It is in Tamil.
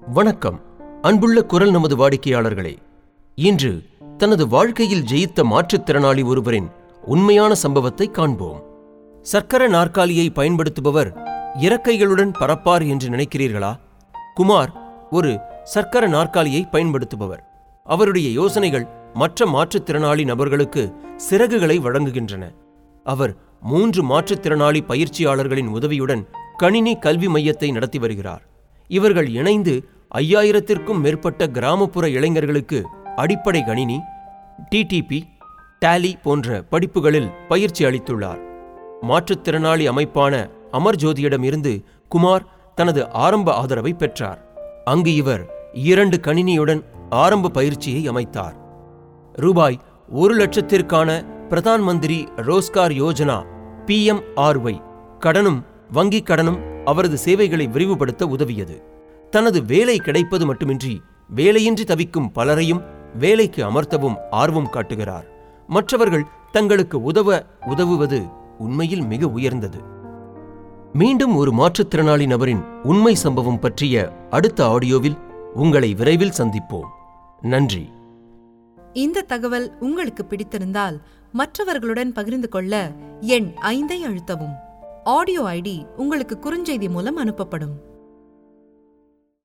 வணக்கம் அன்புள்ள குரல் நமது வாடிக்கையாளர்களே இன்று தனது வாழ்க்கையில் ஜெயித்த மாற்றுத்திறனாளி ஒருவரின் உண்மையான சம்பவத்தை காண்போம் சர்க்கர நாற்காலியை பயன்படுத்துபவர் இறக்கைகளுடன் பறப்பார் என்று நினைக்கிறீர்களா குமார் ஒரு சர்க்கர நாற்காலியை பயன்படுத்துபவர் அவருடைய யோசனைகள் மற்ற மாற்றுத்திறனாளி நபர்களுக்கு சிறகுகளை வழங்குகின்றன அவர் மூன்று மாற்றுத்திறனாளி பயிற்சியாளர்களின் உதவியுடன் கணினி கல்வி மையத்தை நடத்தி வருகிறார் இவர்கள் இணைந்து ஐயாயிரத்திற்கும் மேற்பட்ட கிராமப்புற இளைஞர்களுக்கு அடிப்படை கணினி டிடிபி டேலி போன்ற படிப்புகளில் பயிற்சி அளித்துள்ளார் மாற்றுத்திறனாளி அமைப்பான அமர்ஜோதியிடம் இருந்து குமார் தனது ஆரம்ப ஆதரவை பெற்றார் அங்கு இவர் இரண்டு கணினியுடன் ஆரம்ப பயிற்சியை அமைத்தார் ரூபாய் ஒரு லட்சத்திற்கான பிரதான் மந்திரி ரோஸ்கார் யோஜனா பிஎம்ஆர்ஒய் கடனும் வங்கிக் கடனும் அவரது சேவைகளை விரிவுபடுத்த உதவியது தனது வேலை கிடைப்பது மட்டுமின்றி வேலையின்றி தவிக்கும் பலரையும் வேலைக்கு அமர்த்தவும் ஆர்வம் காட்டுகிறார் மற்றவர்கள் தங்களுக்கு உதவ உதவுவது உண்மையில் மிக உயர்ந்தது மீண்டும் ஒரு மாற்றுத்திறனாளி நபரின் உண்மை சம்பவம் பற்றிய அடுத்த ஆடியோவில் உங்களை விரைவில் சந்திப்போம் நன்றி இந்த தகவல் உங்களுக்கு பிடித்திருந்தால் மற்றவர்களுடன் பகிர்ந்து கொள்ள எண் ஐந்தை அழுத்தவும் ஆடியோ ஐடி உங்களுக்கு குறுஞ்செய்தி மூலம் அனுப்பப்படும்